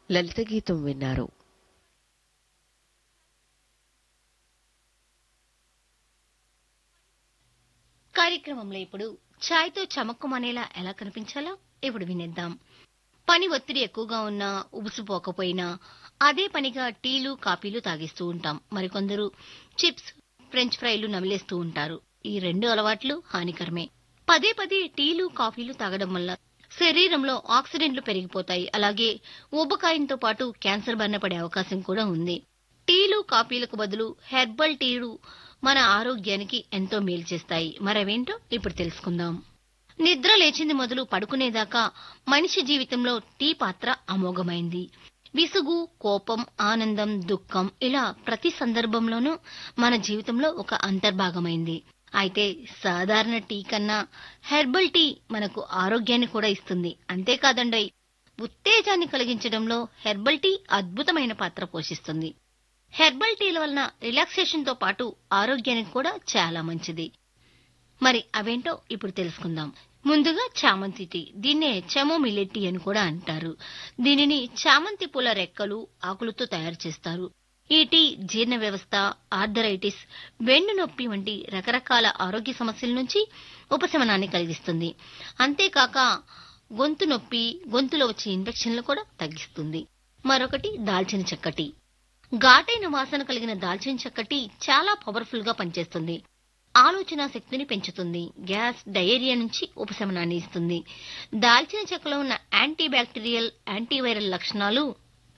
లలిత గీతం విన్నారు కార్యక్రమంలో ఇప్పుడు ఛాయ్తో చమక్కుమనేలా ఎలా కనిపించాలో ఇప్పుడు వినేద్దాం పని ఒత్తిడి ఎక్కువగా ఉన్నా ఉబుసుపోకపోయినా అదే పనిగా టీలు కాఫీలు తాగిస్తూ ఉంటాం మరికొందరు చిప్స్ ఫ్రెంచ్ ఫ్రైలు నమిలేస్తూ ఉంటారు ఈ రెండు అలవాట్లు హానికరమే పదే పదే టీలు కాఫీలు తాగడం వల్ల శరీరంలో ఆక్సిడెంట్లు పెరిగిపోతాయి అలాగే ఊబకాయంతో పాటు క్యాన్సర్ బారిన పడే అవకాశం కూడా ఉంది టీలు కాఫీలకు బదులు హెర్బల్ టీలు మన ఆరోగ్యానికి ఎంతో మేలు చేస్తాయి మరవేంటో ఇప్పుడు తెలుసుకుందాం నిద్ర లేచింది మొదలు పడుకునేదాకా మనిషి జీవితంలో టీ పాత్ర అమోఘమైంది విసుగు కోపం ఆనందం దుఃఖం ఇలా ప్రతి సందర్భంలోనూ మన జీవితంలో ఒక అంతర్భాగమైంది అయితే సాధారణ టీ కన్నా హెర్బల్ టీ మనకు ఆరోగ్యాన్ని కూడా ఇస్తుంది అంతేకాదండోయ్ ఉత్తేజాన్ని కలిగించడంలో హెర్బల్ టీ అద్భుతమైన పాత్ర పోషిస్తుంది హెర్బల్ టీల వలన రిలాక్సేషన్ తో పాటు ఆరోగ్యానికి కూడా చాలా మంచిది మరి అవేంటో ఇప్పుడు తెలుసుకుందాం ముందుగా చామంతి టీ దీన్నే చెమోమిల్లె టీ అని కూడా అంటారు దీనిని చామంతి పూల రెక్కలు ఆకులతో తయారు చేస్తారు ఈ టీ జీర్ణ వ్యవస్థ ఆర్థరైటిస్ వెన్ను నొప్పి వంటి రకరకాల ఆరోగ్య సమస్యల నుంచి ఉపశమనాన్ని కలిగిస్తుంది అంతేకాక గొంతు నొప్పి గొంతులో వచ్చే ఇన్ఫెక్షన్లు కూడా తగ్గిస్తుంది మరొకటి దాల్చిన చెక్క టీ ఘాటైన వాసన కలిగిన దాల్చిన చెక్క టీ చాలా పవర్ఫుల్ గా పనిచేస్తుంది ఆలోచన శక్తిని పెంచుతుంది గ్యాస్ డయేరియా నుంచి ఉపశమనాన్ని ఇస్తుంది దాల్చిన చెక్కలో ఉన్న యాంటీ బ్యాక్టీరియల్ యాంటీవైరల్ లక్షణాలు